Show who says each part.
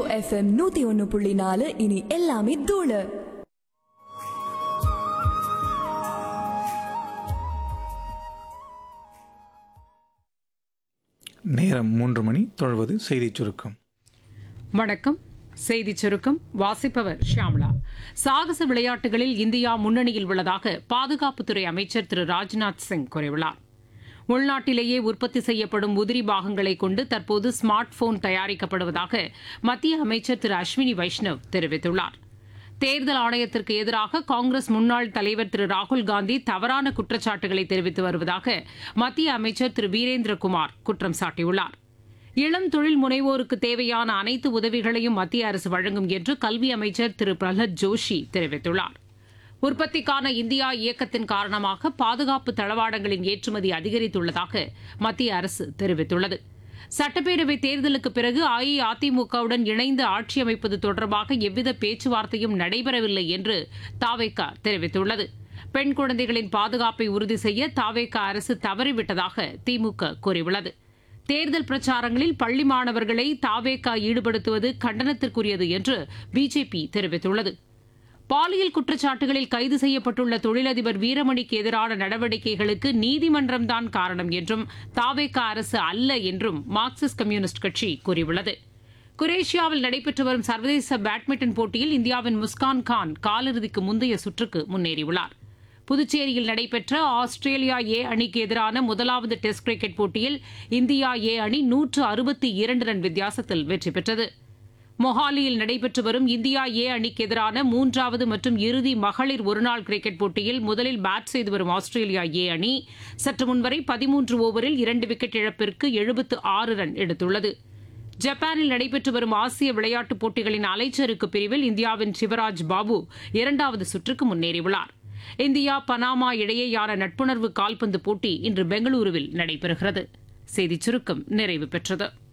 Speaker 1: FM நூத்தி ஒன்னு புள்ளி நாலு இனி எல்லாமே தூளு
Speaker 2: நேரம் மூன்று மணி தொழுவது செய்திச் சுருக்கம்
Speaker 3: வணக்கம் செய்திச் சுருக்கம் வாசிப்பவர் ஷியாம்லா சாகச விளையாட்டுகளில் இந்தியா முன்னணியில் உள்ளதாக பாதுகாப்புத்துறை அமைச்சர் திரு ராஜ்நாத் சிங் கூறியுள்ளார் உள்நாட்டிலேயே உற்பத்தி செய்யப்படும் உதிரி பாகங்களை கொண்டு தற்போது ஸ்மார்ட் போன் தயாரிக்கப்படுவதாக மத்திய அமைச்சர் திரு அஸ்வினி வைஷ்ணவ் தெரிவித்துள்ளார் தேர்தல் ஆணையத்திற்கு எதிராக காங்கிரஸ் முன்னாள் தலைவர் திரு ராகுல் காந்தி தவறான குற்றச்சாட்டுகளை தெரிவித்து வருவதாக மத்திய அமைச்சர் திரு வீரேந்திரகுமார் குற்றம் சாட்டியுள்ளார் இளம் தொழில் முனைவோருக்கு தேவையான அனைத்து உதவிகளையும் மத்திய அரசு வழங்கும் என்று கல்வி அமைச்சர் திரு பிரஹ்லத் ஜோஷி தெரிவித்துள்ளார் உற்பத்திக்கான இந்தியா இயக்கத்தின் காரணமாக பாதுகாப்பு தளவாடங்களின் ஏற்றுமதி அதிகரித்துள்ளதாக மத்திய அரசு தெரிவித்துள்ளது சட்டப்பேரவை தேர்தலுக்கு பிறகு அஇஅதிமுகவுடன் இணைந்து ஆட்சி அமைப்பது தொடர்பாக எவ்வித பேச்சுவார்த்தையும் நடைபெறவில்லை என்று தாவேகா தெரிவித்துள்ளது பெண் குழந்தைகளின் பாதுகாப்பை உறுதி செய்ய தாவேகா அரசு தவறிவிட்டதாக திமுக கூறியுள்ளது தேர்தல் பிரச்சாரங்களில் பள்ளி மாணவர்களை தாவேகா ஈடுபடுத்துவது கண்டனத்திற்குரியது என்று பிஜேபி தெரிவித்துள்ளது பாலியல் குற்றச்சாட்டுகளில் கைது செய்யப்பட்டுள்ள தொழிலதிபர் வீரமணிக்கு எதிரான நடவடிக்கைகளுக்கு நீதிமன்றம்தான் காரணம் என்றும் தாவேகா அரசு அல்ல என்றும் மார்க்சிஸ்ட் கம்யூனிஸ்ட் கட்சி கூறியுள்ளது குரேஷியாவில் நடைபெற்று வரும் சர்வதேச பேட்மிண்டன் போட்டியில் இந்தியாவின் முஸ்கான் கான் காலிறுதிக்கு முந்தைய சுற்றுக்கு முன்னேறியுள்ளார் புதுச்சேரியில் நடைபெற்ற ஆஸ்திரேலியா ஏ அணிக்கு எதிரான முதலாவது டெஸ்ட் கிரிக்கெட் போட்டியில் இந்தியா ஏ அணி நூற்று அறுபத்தி இரண்டு ரன் வித்தியாசத்தில் வெற்றி பெற்றது மொஹாலியில் நடைபெற்று வரும் இந்தியா ஏ அணிக்கு எதிரான மூன்றாவது மற்றும் இறுதி மகளிர் ஒருநாள் கிரிக்கெட் போட்டியில் முதலில் பேட் செய்து வரும் ஆஸ்திரேலியா ஏ அணி சற்று முன்வரை பதிமூன்று ஓவரில் இரண்டு விக்கெட் இழப்பிற்கு எழுபத்து ஆறு ரன் எடுத்துள்ளது ஜப்பானில் நடைபெற்று வரும் ஆசிய விளையாட்டுப் போட்டிகளின் அலைச்சறுக்கு பிரிவில் இந்தியாவின் சிவராஜ் பாபு இரண்டாவது சுற்றுக்கு முன்னேறியுள்ளார் இந்தியா பனாமா இடையேயான நட்புணர்வு கால்பந்து போட்டி இன்று பெங்களூருவில் நடைபெறுகிறது செய்திச் சுருக்கம் நிறைவு பெற்றது